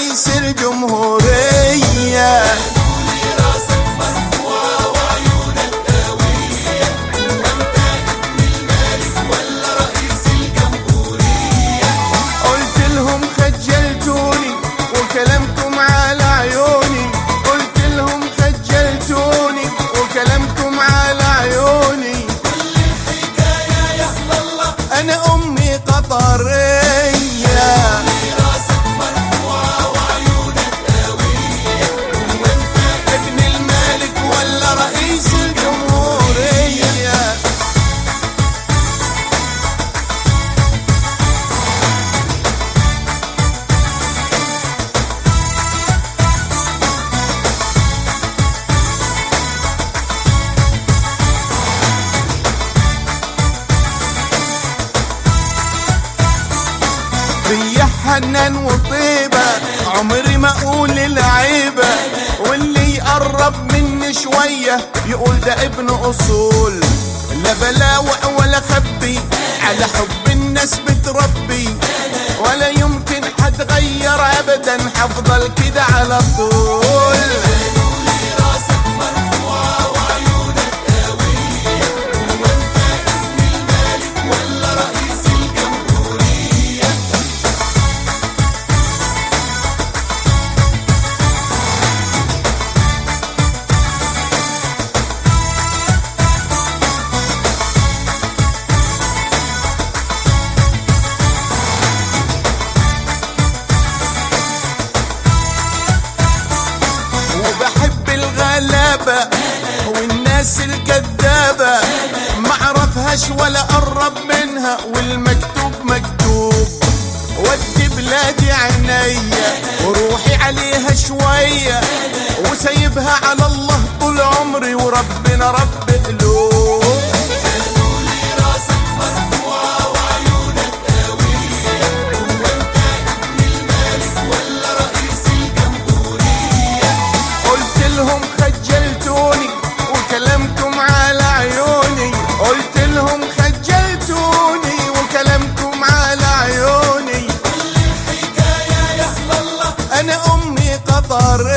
رئيس الجمهورية قلت لهم خجلتوني وكلامكم على عيوني قلت لهم خجلتوني وكلامكم على عيوني انا امي قطريه ابن الملك ولا رئيس الجمهوريه ريح حنان وطيبة عمري ما اقول العيبة واللي يقرب مني شوية يقول ده ابن اصول لا بلاوع ولا خبي على حب الناس بتربي ولا يمكن حتغير ابدا حفضل كده على طول وبحب الغلابة والناس الكذابة ما اعرفهاش ولا اقرب منها والمكتوب مكتوب ودي بلادي عينيا وروحي عليها شوية وسايبها على الله طول عمري وربنا رب قلوب قلت لهم خجلتوني وكلامكم على عيوني قلت لهم خجلتوني وكلامكم على عيوني انا امي قطر